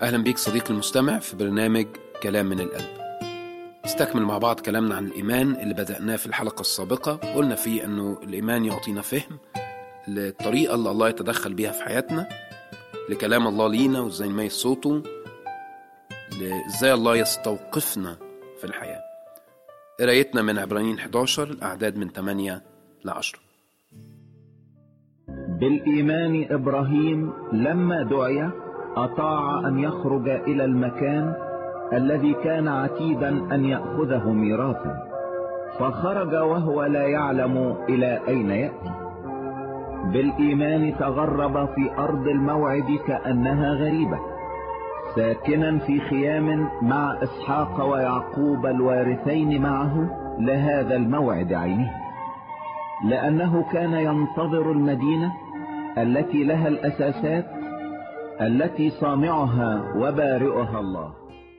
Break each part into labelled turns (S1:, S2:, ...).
S1: أهلا بيك صديقي المستمع في برنامج كلام من القلب نستكمل مع بعض كلامنا عن الإيمان اللي بدأناه في الحلقة السابقة قلنا فيه أنه الإيمان يعطينا فهم للطريقة اللي الله يتدخل بيها في حياتنا لكلام الله لينا وإزاي نميز صوته لإزاي الله يستوقفنا في الحياة قرايتنا من عبرانيين 11 الأعداد من 8 ل 10
S2: بالإيمان إبراهيم لما دعي أطاع أن يخرج إلى المكان الذي كان عتيدا أن يأخذه ميراثا فخرج وهو لا يعلم إلى أين يأتي بالإيمان تغرب في أرض الموعد كأنها غريبة ساكنا في خيام مع إسحاق ويعقوب الوارثين معه لهذا الموعد عينه لأنه كان ينتظر المدينة التي لها الأساسات التي صانعها وبارئها الله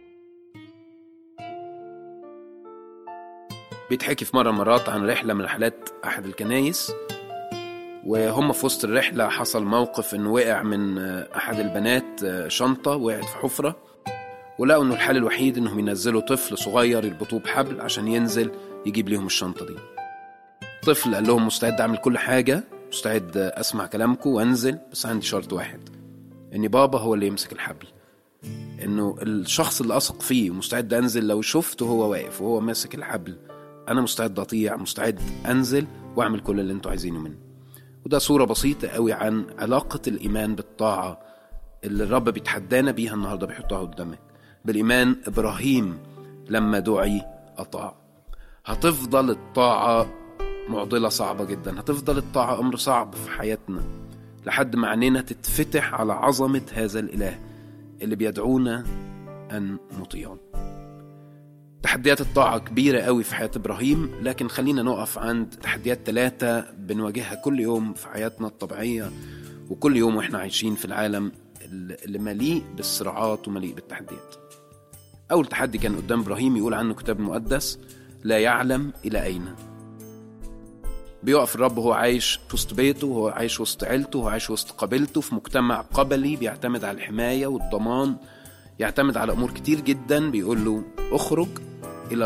S1: بيتحكي في مرة مرات عن رحلة من رحلات أحد الكنايس وهم في وسط الرحلة حصل موقف إنه وقع من أحد البنات شنطة وقعت في حفرة ولقوا إنه الحل الوحيد إنهم ينزلوا طفل صغير يربطوه بحبل عشان ينزل يجيب ليهم الشنطة دي الطفل قال لهم مستعد أعمل كل حاجة مستعد أسمع كلامكم وأنزل بس عندي شرط واحد إن بابا هو اللي يمسك الحبل إنه الشخص اللي أثق فيه ومستعد أنزل لو شفته هو واقف وهو ماسك الحبل أنا مستعد أطيع مستعد أنزل وأعمل كل اللي أنتوا عايزينه مني وده صورة بسيطة قوي عن علاقة الإيمان بالطاعة اللي الرب بيتحدانا بيها النهاردة بيحطها قدامك بالإيمان إبراهيم لما دعي أطاع هتفضل الطاعة معضلة صعبة جدا هتفضل الطاعة أمر صعب في حياتنا لحد ما عينينا تتفتح على عظمة هذا الإله اللي بيدعونا أن نطيعه تحديات الطاعة كبيرة قوي في حياة إبراهيم لكن خلينا نقف عند تحديات ثلاثة بنواجهها كل يوم في حياتنا الطبيعية وكل يوم وإحنا عايشين في العالم اللي مليء بالصراعات ومليء بالتحديات أول تحدي كان قدام إبراهيم يقول عنه كتاب المقدس لا يعلم إلى أين بيقف الرب وهو عايش في وسط بيته وهو عايش وسط عيلته وهو عايش وسط قبيلته في مجتمع قبلي بيعتمد على الحماية والضمان يعتمد على أمور كتير جدا بيقول له اخرج